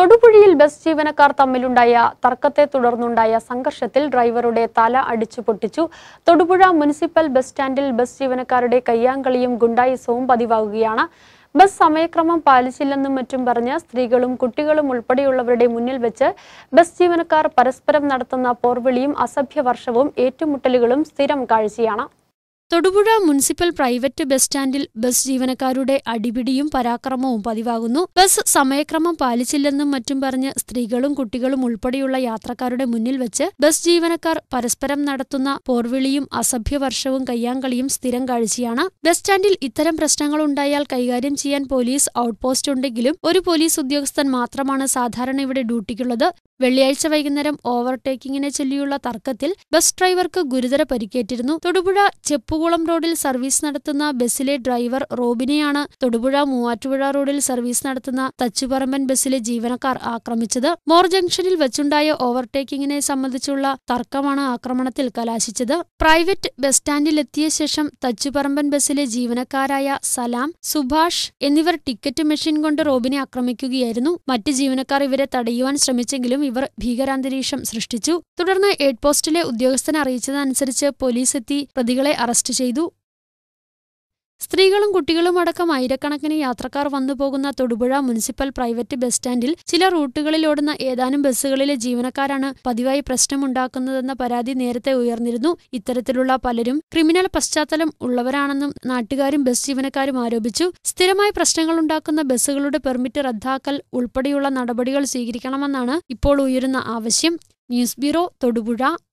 തൊടുപുഴയിൽ ബസ് ജീവനക്കാർ തമ്മിലുണ്ടായ തർക്കത്തെ തുടർന്നുണ്ടായ സംഘർഷത്തിൽ ഡ്രൈവറുടെ തല അടിച്ചു പൊട്ടിച്ചു തൊടുപുഴ മുനിസിപ്പൽ ബസ് സ്റ്റാൻഡിൽ ബസ് ജീവനക്കാരുടെ കയ്യാങ്കളിയും ഗുണ്ടായിസവും പതിവാകുകയാണ് ബസ് സമയക്രമം പാലിച്ചില്ലെന്നും മറ്റും പറഞ്ഞ് സ്ത്രീകളും കുട്ടികളും ഉൾപ്പെടെയുള്ളവരുടെ മുന്നിൽ വെച്ച് ബസ് ജീവനക്കാർ പരസ്പരം നടത്തുന്ന പോർവിളിയും അസഭ്യവർഷവും ഏറ്റുമുട്ടലുകളും സ്ഥിരം കാഴ്ചയാണ് തൊടുപുഴ മുനിസിപ്പൽ പ്രൈവറ്റ് ബസ് സ്റ്റാൻഡിൽ ബസ് ജീവനക്കാരുടെ അടിപിടിയും പരാക്രമവും പതിവാകുന്നു ബസ് സമയക്രമം പാലിച്ചില്ലെന്നും മറ്റും പറഞ്ഞ് സ്ത്രീകളും കുട്ടികളും ഉൾപ്പെടെയുള്ള യാത്രക്കാരുടെ മുന്നിൽ വെച്ച് ബസ് ജീവനക്കാർ പരസ്പരം നടത്തുന്ന പോർവിളിയും അസഭ്യവർഷവും കയ്യാങ്കളിയും സ്ഥിരം കാഴ്ചയാണ് ബസ് സ്റ്റാൻഡിൽ ഇത്തരം പ്രശ്നങ്ങൾ ഉണ്ടായാൽ കൈകാര്യം ചെയ്യാൻ പോലീസ് ഔട്ട് പോസ്റ്റ് ഉണ്ടെങ്കിലും ഒരു പോലീസ് ഉദ്യോഗസ്ഥൻ മാത്രമാണ് സാധാരണ ഇവിടെ ഡ്യൂട്ടിക്കുള്ളത് വെള്ളിയാഴ്ച വൈകുന്നേരം ഓവർടേക്കിങ്ങിനെ ചൊല്ലിയുള്ള തർക്കത്തിൽ ബസ് ഡ്രൈവർക്ക് ഗുരുതര പരിക്കേറ്റിരുന്നു തൊടുപുഴ ചെപ്പുകുളം റോഡിൽ സർവീസ് നടത്തുന്ന ബസ്സിലെ ഡ്രൈവർ റോബിനെയാണ് തൊടുപുഴ മൂവാറ്റുപുഴ റോഡിൽ സർവീസ് നടത്തുന്ന തച്ചുപറമ്പൻ ബസ്സിലെ ജീവനക്കാർ ആക്രമിച്ചത് മോർ ജംഗ്ഷനിൽ വെച്ചുണ്ടായ ഓവർടേക്കിങ്ങിനെ സംബന്ധിച്ചുള്ള തർക്കമാണ് ആക്രമണത്തിൽ കലാശിച്ചത് പ്രൈവറ്റ് ബസ് സ്റ്റാൻഡിലെത്തിയ ശേഷം തച്ചുപറമ്പൻ ബസ്സിലെ ജീവനക്കാരായ സലാം സുഭാഷ് എന്നിവർ ടിക്കറ്റ് മെഷീൻ കൊണ്ട് റോബിനെ ആക്രമിക്കുകയായിരുന്നു മറ്റ് ജീവനക്കാർ ഇവരെ തടയുവാൻ ശ്രമിച്ചെങ്കിലും ഇവർ ഭീകരാന്തരീക്ഷം സൃഷ്ടിച്ചു തുടർന്ന് എയ്ഡ് പോസ്റ്റിലെ ഉദ്യോഗസ്ഥനെ അറിയിച്ചതനുസരിച്ച് പോലീസ് എത്തി പ്രതികളെ അറസ്റ്റ് ചെയ്തു സ്ത്രീകളും കുട്ടികളും അടക്കം ആയിരക്കണക്കിന് യാത്രക്കാർ വന്നു പോകുന്ന തൊടുപുഴ മുനിസിപ്പൽ പ്രൈവറ്റ് ബസ് സ്റ്റാൻഡിൽ ചില റൂട്ടുകളിൽ ഓടുന്ന ഏതാനും ബസ്സുകളിലെ ജീവനക്കാരാണ് പതിവായി പ്രശ്നമുണ്ടാക്കുന്നതെന്ന പരാതി നേരത്തെ ഉയർന്നിരുന്നു ഇത്തരത്തിലുള്ള പലരും ക്രിമിനൽ പശ്ചാത്തലം ഉള്ളവരാണെന്നും നാട്ടുകാരും ബസ് ജീവനക്കാരും ആരോപിച്ചു സ്ഥിരമായി പ്രശ്നങ്ങളുണ്ടാക്കുന്ന ബസ്സുകളുടെ പെർമിറ്റ് റദ്ദാക്കൽ ഉൾപ്പെടെയുള്ള നടപടികൾ സ്വീകരിക്കണമെന്നാണ് ഇപ്പോൾ ഉയരുന്ന ആവശ്യം ന്യൂസ് ബ്യൂറോ തൊടുപുഴ